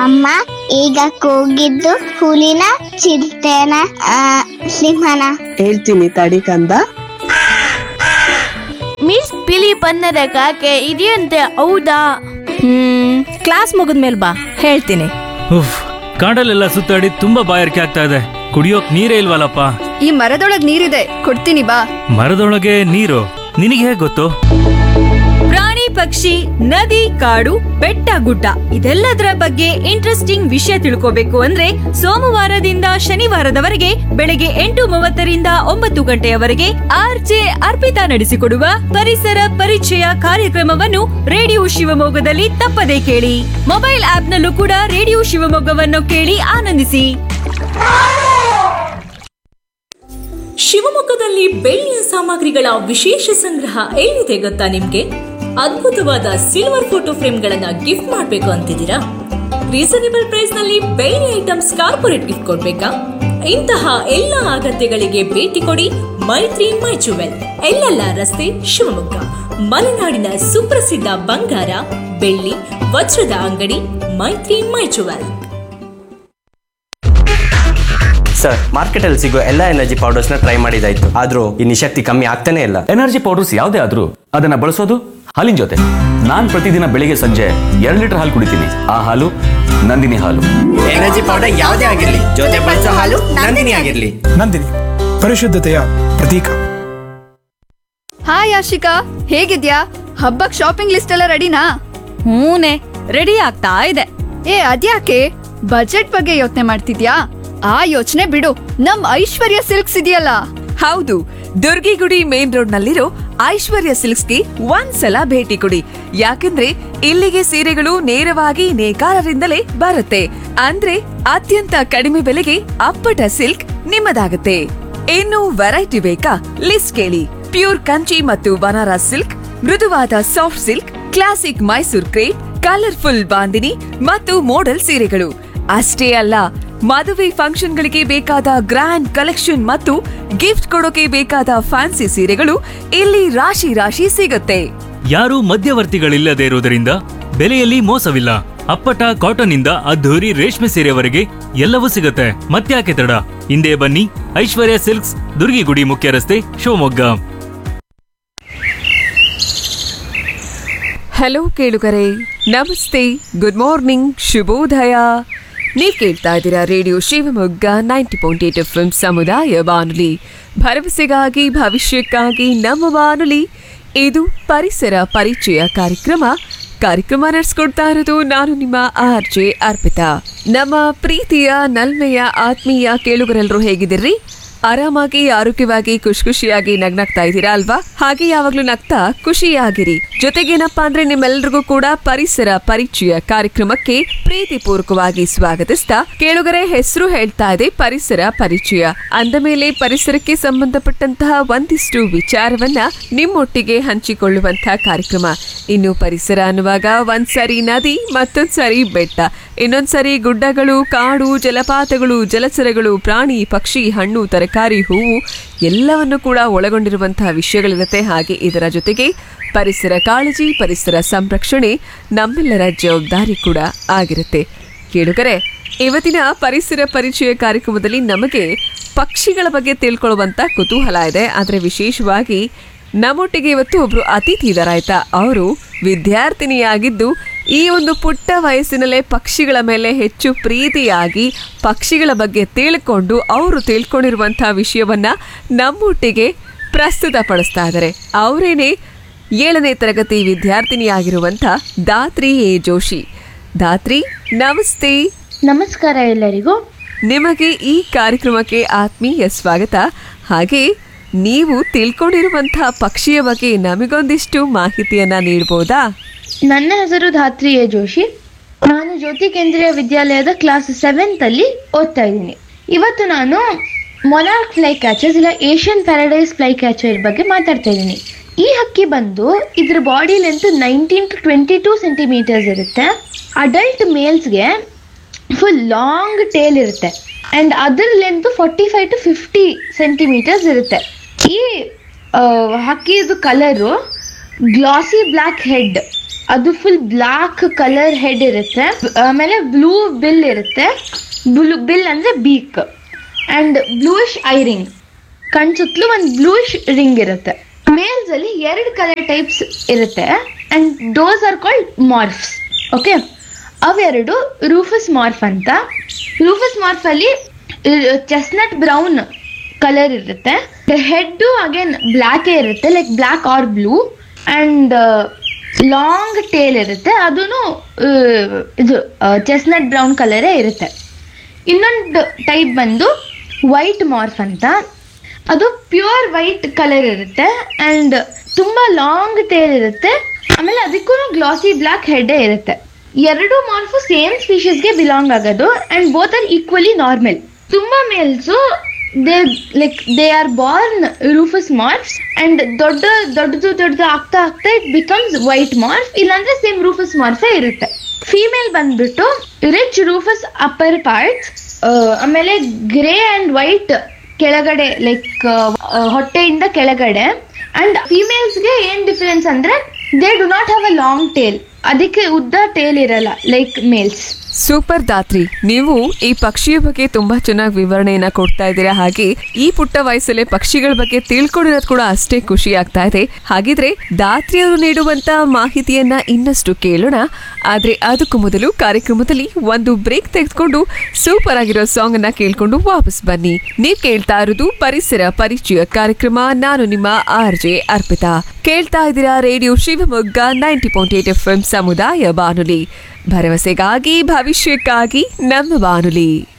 ಅಮ್ಮ ಈಗ ಕೂಗಿದ್ದು ಹುಲಿನ ಚಿರತೆನ ಆ, ಸಿಂಹನ ಹೇಳ್ತೀನಿ ತಡಿ ಕಂದ ಮಿಸ್ ಬಿಳಿ ಬಣ್ಣದ ಕಾಗೆ ಇದೆಯಂತೆ ಹೌದಾ ಹ್ಮ್ ಕ್ಲಾಸ್ ಮುಗಿದ್ಮೇಲೆ ಬಾ ಹೇಳ್ತೀನಿ ಉಫ್ ಕಾಡಲ್ಲೆಲ್ಲ ಸುತ್ತಾಡಿ ತುಂಬಾ ಬಾಯಾರಿಕೆ ಆಗ್ತಾ ಇದೆ ಕುಡಿಯೋಕ್ ನೀರೇ ಇಲ್ವಲ್ಲಪ್ಪ ಈ ಮರದೊಳಗ್ ನೀರಿದೆ ಕೊಡ್ತೀನಿ ಬಾ ಮರದೊಳಗೆ ನೀರು ನಿನಗೆ ಹೇಗ್ ಗೊತ್ತು ಪ್ರಾಣಿ ಪಕ್ಷಿ ನದಿ ಕಾಡು ಬೆಟ್ಟ ಗುಡ್ಡ ಇದೆಲ್ಲದರ ಬಗ್ಗೆ ಇಂಟ್ರೆಸ್ಟಿಂಗ್ ವಿಷಯ ತಿಳ್ಕೋಬೇಕು ಅಂದ್ರೆ ಸೋಮವಾರದಿಂದ ಶನಿವಾರದವರೆಗೆ ಬೆಳಗ್ಗೆ ಎಂಟು ಮೂವತ್ತರಿಂದ ಒಂಬತ್ತು ಗಂಟೆಯವರೆಗೆ ಆರ್ಜೆ ಅರ್ಪಿತಾ ನಡೆಸಿಕೊಡುವ ಪರಿಸರ ಪರಿಚಯ ಕಾರ್ಯಕ್ರಮವನ್ನು ರೇಡಿಯೋ ಶಿವಮೊಗ್ಗದಲ್ಲಿ ತಪ್ಪದೇ ಕೇಳಿ ಮೊಬೈಲ್ ಆಪ್ನಲ್ಲೂ ಕೂಡ ರೇಡಿಯೋ ಶಿವಮೊಗ್ಗವನ್ನು ಕೇಳಿ ಆನಂದಿಸಿ ಶಿವಮೊಗ್ಗದಲ್ಲಿ ಬೆಳ್ಳಿಯ ಸಾಮಗ್ರಿಗಳ ವಿಶೇಷ ಸಂಗ್ರಹ ಎಲ್ಲಿದೆ ಗೊತ್ತಾ ನಿಮ್ಗೆ ಅದ್ಭುತವಾದ ಸಿಲ್ವರ್ ಫೋಟೋ ಫ್ರೇಮ್ಗಳನ್ನ ಗಿಫ್ಟ್ ಮಾಡ್ಬೇಕು ಅಂತಿದ್ದೀರಾ ರೀಸನೇಬಲ್ ಪ್ರೈಸ್ ನಲ್ಲಿ ಬೆಳ್ಳಿ ಐಟಮ್ಸ್ ಕಾರ್ಪೊರೇಟ್ ಗಿಫ್ಟ್ ಕೊಡ್ಬೇಕಾ ಇಂತಹ ಎಲ್ಲ ಅಗತ್ಯಗಳಿಗೆ ಭೇಟಿ ಕೊಡಿ ಮೈತ್ರಿ ಮೈ ಜುವೆಲ್ ಎಲ್ಲೆಲ್ಲ ರಸ್ತೆ ಶಿವಮೊಗ್ಗ ಮಲೆನಾಡಿನ ಸುಪ್ರಸಿದ್ಧ ಬಂಗಾರ ಬೆಳ್ಳಿ ವಜ್ರದ ಅಂಗಡಿ ಮೈತ್ರಿ ಮೈ ಜುವೆಲ್ ಸರ್ ಮಾರ್ಕೆಟಲ್ಲಿ ಸಿಗೋ ಎಲ್ಲ ಎನರ್ಜಿ ಪೌಡರ್ಸ್ನ ಟ್ರೈ ಮಾಡಿದಾಯ್ತು ಆದ್ರೂ ಈ ನಿಶಕ್ತಿ ಕಮ್ಮಿ ಆಗ್ತಾನೆ ಇಲ್ಲ ಎನರ್ಜಿ ಪೌಡರ್ಸ್ ಯಾವುದೇ ಆದ್ರೂ ಅದನ್ನ ಬಳಸೋದು ಹಾಲಿನ ಜೊತೆ ನಾನ್ ಪ್ರತಿದಿನ ಬೆಳಿಗ್ಗೆ ಸಂಜೆ ಎರಡು ಲೀಟರ್ ಹಾಲು ಕುಡಿತೀನಿ ಆ ಹಾಲು ನಂದಿನಿ ಹಾಲು ಎನರ್ಜಿ ಪೌಡರ್ ಯಾವುದೇ ಆಗಿರ್ಲಿ ಜೊತೆ ಬಳಸೋ ಹಾಲು ನಂದಿನಿ ಆಗಿರ್ಲಿ ನಂದಿನಿ ಪರಿಶುದ್ಧತೆಯ ಪ್ರತೀಕ ಹಾಯ್ ಆಶಿಕಾ ಹೇಗಿದ್ಯಾ ಹಬ್ಬಕ್ ಶಾಪಿಂಗ್ ಲಿಸ್ಟ್ ಎಲ್ಲ ರೆಡಿನಾ ಹೂನೆ ರೆಡಿ ಆಗ್ತಾ ಇದೆ ಏ ಅದ್ಯಾಕೆ ಬಜೆಟ್ ಬಗ್ಗೆ ಯೋಚನೆ ಮಾಡ್ತಿದ್ಯಾ ಆ ಯೋಚನೆ ಬಿಡು ನಮ್ ಐಶ್ವರ್ಯ ಸಿಲ್ಕ್ಸ್ ಇದೆಯಲ್ಲ ಹೌದು ದುರ್ಗಿಗುಡಿ ಮೇನ್ ರೋಡ್ ನಲ್ಲಿರೋ ಐಶ್ವರ್ಯ ಸಿಲ್ಕ್ಸ್ಗೆ ಒಂದ್ಸಲ ಭೇಟಿ ಕೊಡಿ ಯಾಕಂದ್ರೆ ಇಲ್ಲಿಗೆ ಸೀರೆಗಳು ನೇರವಾಗಿ ನೇಕಾರರಿಂದಲೇ ಬರುತ್ತೆ ಅಂದ್ರೆ ಅತ್ಯಂತ ಕಡಿಮೆ ಬೆಲೆಗೆ ಅಪ್ಪಟ ಸಿಲ್ಕ್ ನಿಮ್ಮದಾಗುತ್ತೆ ಇನ್ನು ವೆರೈಟಿ ಬೇಕಾ ಲಿಸ್ಟ್ ಕೇಳಿ ಪ್ಯೂರ್ ಕಂಚಿ ಮತ್ತು ಬನಾರಸ್ ಸಿಲ್ಕ್ ಮೃದುವಾದ soft silk classic Mysore crepe colourful bandhani ಮತ್ತು ಮೋಡಲ್ ಸೀರೆಗಳು ಅಷ್ಟೇ ಅಲ್ಲ ಮದುವೆ ಫಂಕ್ಷನ್ಗಳಿಗೆ ಬೇಕಾದ ಗ್ರ್ಯಾಂಡ್ ಕಲೆಕ್ಷನ್ ಮತ್ತು ಗಿಫ್ಟ್ ಕೊಡೋಕೆ ಬೇಕಾದ ಫ್ಯಾನ್ಸಿ ಸೀರೆಗಳು ಇಲ್ಲಿ ರಾಶಿ ರಾಶಿ ಸಿಗುತ್ತೆ ಯಾರೂ ಮಧ್ಯವರ್ತಿಗಳಿಲ್ಲದೆ ಇರುವುದರಿಂದ ಬೆಲೆಯಲ್ಲಿ ಮೋಸವಿಲ್ಲ ಅಪ್ಪಟ ಕಾಟನ್ ಇಂದ ಅದ್ಧೂರಿ ರೇಷ್ಮೆ ಸೀರೆವರೆಗೆ ಎಲ್ಲವೂ ಸಿಗುತ್ತೆ ಮತ್ತ್ಯಾಕೆ ತಡ ಹಿಂದೆ ಬನ್ನಿ ಐಶ್ವರ್ಯ ಸಿಲ್ಕ್ಸ್ ದುರ್ಗಿಗುಡಿ ಮುಖ್ಯ ರಸ್ತೆ ಶಿವಮೊಗ್ಗ ಹಲೋ ಕೇಳುಗರೆ ನಮಸ್ತೆ ಗುಡ್ ಮಾರ್ನಿಂಗ್ ಶುಭೋದಯ ನೀವ್ ಕೇಳ್ತಾ ಇದ್ದೀರಾ radio Shivamogga ninety point eight F ಸಮುದಾಯ ಬಾನುಲಿ ಭರವಸೆಗಾಗಿ ಭವಿಷ್ಯಕ್ಕಾಗಿ ನಮ್ಮ ಬಾನುಲಿ ಇದು ಪರಿಸರ ಪರಿಚಯ ಕಾರ್ಯಕ್ರಮ ಕಾರ್ಯಕ್ರಮ ನಡೆಸ್ಕೊಡ್ತಾ ಇರೋದು ನಾನು ನಿಮ್ಮ ಆರ್ ಜೆ ಅರ್ಪಿತಾ ನಮ್ಮ ಪ್ರೀತಿಯ ನಲ್ಮೆಯ ಆತ್ಮೀಯ ಕೇಳುಗರೆಲ್ಲರೂ ಹೇಗಿದ್ದೀರಿ ಆರಾಮಾಗಿ ಆರೋಗ್ಯವಾಗಿ ಖುಷಿ ಖುಷಿಯಾಗಿ ನಗ್ನಗ್ತಾ ಇದ್ದೀರಾ ಅಲ್ವಾ ಹಾಗೆ ಯಾವಾಗ್ಲೂ ನಗ್ತಾ ಖುಷಿಯಾಗಿರಿ ಜೊತೆಗೇನಪ್ಪಾ ಅಂದ್ರೆ ನಿಮ್ಮೆಲ್ಲರಿಗೂ ಕೂಡ ಪರಿಸರ ಪರಿಚಯ ಕಾರ್ಯಕ್ರಮಕ್ಕೆ ಪ್ರೀತಿಪೂರ್ವಕವಾಗಿ ಸ್ವಾಗತಿಸ್ತಾ ಕೇಳುಗರೆ ಹೆಸರು ಹೇಳ್ತಾ ಇದೆ ಪರಿಸರ ಪರಿಚಯ ಅಂದ ಮೇಲೆ ಪರಿಸರಕ್ಕೆ ಸಂಬಂಧಪಟ್ಟಂತಹ ಒಂದಿಷ್ಟು ವಿಚಾರವನ್ನ ನಿಮ್ಮೊಟ್ಟಿಗೆ ಹಂಚಿಕೊಳ್ಳುವಂತಹ ಕಾರ್ಯಕ್ರಮ ಇನ್ನು ಪರಿಸರ ಅನ್ನುವಾಗ ಒಂದ್ಸರಿ ನದಿ ಮತ್ತೊಂದ್ಸರಿ ಬೆಟ್ಟ ಇನ್ನೊಂದ್ಸರಿ ಗುಡ್ಡಗಳು ಕಾಡು ಜಲಪಾತಗಳು ಜಲಚರಗಳು ಪ್ರಾಣಿ ಪಕ್ಷಿ ಹಣ್ಣು ತರಕಾರಿ ಹೂವು ಎಲ್ಲವನ್ನು ಕೂಡ ಒಳಗೊಂಡಿರುವಂತಹ ವಿಷಯಗಳಿರುತ್ತೆ ಹಾಗೆ ಇದರ ಜೊತೆಗೆ ಪರಿಸರ ಕಾಳಜಿ ಪರಿಸರ ಸಂರಕ್ಷಣೆ ನಮ್ಮೆಲ್ಲರ ಜವಾಬ್ದಾರಿ ಕೂಡ ಆಗಿರುತ್ತೆ ಕೇಳುಗರೆ ಇವತ್ತಿನ ಪರಿಸರ ಪರಿಚಯ ಕಾರ್ಯಕ್ರಮದಲ್ಲಿ ನಮಗೆ ಪಕ್ಷಿಗಳ ಬಗ್ಗೆ ತಿಳ್ಕೊಳ್ಳುವಂತ ಕುತೂಹಲ ಇದೆ ಆದರೆ ವಿಶೇಷವಾಗಿ ನಮ್ಮೊಟ್ಟಿಗೆ ಇವತ್ತು ಒಬ್ರು ಅತಿಥಿ ಇದಾರೆ ಆಯ್ತಾ ಅವರು ವಿದ್ಯಾರ್ಥಿನಿಯಾಗಿದ್ದು ಈ ಒಂದು ಪುಟ್ಟ ವಯಸ್ಸಿನಲ್ಲೇ ಪಕ್ಷಿಗಳ ಮೇಲೆ ಹೆಚ್ಚು ಪ್ರೀತಿಯಾಗಿ ಪಕ್ಷಿಗಳ ಬಗ್ಗೆ ತಿಳ್ಕೊಂಡು ಅವರು ತಿಳ್ಕೊಂಡಿರುವಂತಹ ವಿಷಯವನ್ನ ನಮ್ಮೊಟ್ಟಿಗೆ ಪ್ರಸ್ತುತಪಡಿಸ್ತಾ ಇದ್ದಾರೆ ಅವರೇನೆ ಏಳನೇ ತರಗತಿ ವಿದ್ಯಾರ್ಥಿನಿಯಾಗಿರುವಂಥ ದಾತ್ರಿ ಎ ಜೋಶಿ ದಾತ್ರಿ ನಮಸ್ತೆ ನಮಸ್ಕಾರ ಎಲ್ಲರಿಗೂ ನಿಮಗೆ ಈ ಕಾರ್ಯಕ್ರಮಕ್ಕೆ ಆತ್ಮೀಯ ಸ್ವಾಗತ ಹಾಗೆ ನೀವು ತಿಳ್ಕೊಂಡಿರುವಂತಹ ಪಕ್ಷಿಯ ಬಗ್ಗೆ ನಮಗೊಂದಿಷ್ಟು ಮಾಹಿತಿಯನ್ನ ನೀಡಬಹುದಾ ನನ್ನ ಹೆಸರು ಧಾತ್ರಿ ಎ ಜೋಶಿ ನಾನು ಜ್ಯೋತಿ ಕೇಂದ್ರೀಯ ವಿದ್ಯಾಲಯದ ಕ್ಲಾಸ್ ಸೆವೆಂತ್ ಅಲ್ಲಿ ಓದ್ತಾ ಇದ್ದೀನಿ ಇವತ್ತು ನಾನು ಮೊನಾರ್ಕ್ ಫ್ಲೈ ಕ್ಯಾಚರ್ಸ್ ಇಲ್ಲ ಏಷ್ಯನ್ ಪ್ಯಾರಡೈಸ್ ಫ್ಲೈ ಕ್ಯಾಚರ್ ಬಗ್ಗೆ ಮಾತಾಡ್ತಾ ಇದ್ದೀನಿ ಈ ಹಕ್ಕಿ ಬಂದು ಇದ್ರ body length nineteen to twenty two centimetres ಇರುತ್ತೆ ಅಡಲ್ಟ್ ಮೇಲ್ಸ್ಗೆ ಫುಲ್ ಲಾಂಗ್ ಟೇಲ್ ಇರುತ್ತೆ ಆ್ಯಂಡ್ ಅದರ length forty five to fifty centimetres ಇರುತ್ತೆ ಈ ಆ, ಹಕ್ಕಿದು ಕಲರು ಗ್ಲಾಸಿ ಬ್ಲ್ಯಾಕ್ ಹೆಡ್ ಅದು ಫುಲ್ ಬ್ಲಾಕ್ ಕಲರ್ ಹೆಡ್ ಇರುತ್ತೆ ಆಮೇಲೆ ಬ್ಲೂ ಬಿಲ್ ಇರುತ್ತೆ ಬ್ಲೂ ಬಿಲ್ ಅಂದ್ರೆ ಬೀಕ್ ಅಂಡ್ ಬ್ಲೂಯಿಶ್ ಐರಿಂಗ್ ಕಣ್ ಸುತ್ತಲೂ ಒಂದು ಬ್ಲೂಯಿಶ್ ರಿಂಗ್ ಇರುತ್ತೆ ಮೇಲ್ಸ್ ಅಲ್ಲಿ ಎರಡು ಕಲರ್ ಟೈಪ್ಸ್ ಇರುತ್ತೆ and those are called morphs okay ಅವೆರಡು ರೂಫಸ್ ಮಾರ್ಫ್ ಅಂತ ರೂಫಸ್ ಮಾರ್ಫ್ ಅಲ್ಲಿ ಚೆಸ್ನಟ್ ಬ್ರೌನ್ ಕಲರ್ ಇರುತ್ತೆ ಹೆಡ್ ಅಗೇನ್ ಬ್ಲ್ಯಾಕೇ ಇರುತ್ತೆ like black or blue and long tail ಇರುತ್ತೆ ಅದೂ ಇದು ಚೆಸ್ನಟ್ ಬ್ರೌನ್ ಕಲರೇ ಇರುತ್ತೆ ಇನ್ನೊಂದು ಟೈಪ್ ಬಂದು ವೈಟ್ ಮಾರ್ಫ್ ಅಂತ ಅದು ಪ್ಯೂರ್ ವೈಟ್ ಕಲರ್ ಇರುತ್ತೆ ಅಂಡ್ ತುಂಬಾ ಲಾಂಗ್ ಟೇಲ್ ಇರುತ್ತೆ ಆಮೇಲೆ ಅದಕ್ಕೂ ಗ್ಲಾಸಿ ಬ್ಲಾಕ್ ಹೆಡ್ಡೇ ಇರುತ್ತೆ ಎರಡು ಮಾರ್ಫು ಸೇಮ್ ಸ್ಪೀಶೀಸ್ಗೆ ಬಿಲಾಂಗ್ ಆಗೋದು and both are equally normal ತುಂಬಾ males they like they are born rufous morphs and ದೊಡ್ಡ ದೊಡ್ಡದು ದೊಡ್ಡದು ಆಗ್ತಾ ಆಗ್ತಾ ಇಟ್ ಬಿಕಮ್ಸ್ ವೈಟ್ ಮಾರ್ಫ್ ಇಲ್ಲಾಂದ್ರೆ ಸೇಮ್ ರೂಫಸ್ ಮಾರ್ಫೇ ಇರುತ್ತೆ ಫೀಮೇಲ್ ಬಂದ್ಬಿಟ್ಟು ರಿಚ್ ರೂಫಸ್ ಅಪ್ಪರ್ ಪಾರ್ಟ್ಸ್ ಆಮೇಲೆ ಗ್ರೇ ಅಂಡ್ ವೈಟ್ ಕೆಳಗಡೆ ಲೈಕ್ ಹೊಟ್ಟೆಯಿಂದ ಕೆಳಗಡೆ ಅಂಡ್ ಫಿಮೇಲ್ಸ್ಗೆ ಏನ್ ಡಿಫರೆನ್ಸ್ ಅಂದ್ರೆ they do not have a long tail ಅದಕ್ಕೆ ಉದ್ದ ಟೇಲ್ ಇರಲ್ಲ ಲೈಕ್ ಮೇಲ್ಸ್ ಸೂಪರ್ ದಾತ್ರಿ ನೀವು ಈ ಪಕ್ಷಿಯ ಬಗ್ಗೆ ತುಂಬಾ ಚೆನ್ನಾಗಿ ವಿವರಣೆಯನ್ನ ಕೊಡ್ತಾ ಇದ್ದೀರಾ ಹಾಗೆ ಈ ಪುಟ್ಟ ವಯಸ್ಸಲ್ಲೇ ಪಕ್ಷಿಗಳ ಬಗ್ಗೆ ತಿಳ್ಕೊಂಡಿರೋದು ಕೂಡ ಅಷ್ಟೇ ಖುಷಿ ಆಗ್ತಾ ಇದೆ ಹಾಗಿದ್ರೆ ದಾತ್ರಿಯವರು ನೀಡುವಂತ ಮಾಹಿತಿಯನ್ನ ಇನ್ನಷ್ಟು ಕೇಳೋಣ ಆದ್ರೆ ಅದಕ್ಕೂ ಮೊದಲು ಕಾರ್ಯಕ್ರಮದಲ್ಲಿ ಒಂದು ಬ್ರೇಕ್ ತೆಗೆದುಕೊಂಡು ಸೂಪರ್ ಆಗಿರೋ ಸಾಂಗ್ ಅನ್ನ ಕೇಳ್ಕೊಂಡು ವಾಪಸ್ ಬನ್ನಿ ನೀವ್ ಕೇಳ್ತಾ ಇರೋದು ಪರಿಸರ ಪರಿಚಯ ಕಾರ್ಯಕ್ರಮ ನಾನು ನಿಮ್ಮ ಆರ್ ಜೆ ಅರ್ಪಿತಾ ಕೇಳ್ತಾ ಇದ್ದೀರಾ radio Shivamogga ninety point eight F M ಸಮುದಾಯ ಬಾನುಲಿ ಭರವಸೆಗಾಗಿ ಭವಿಷ್ಯಕ್ಕಾಗಿ ನಮ್ಮ ಬಾನುಲಿ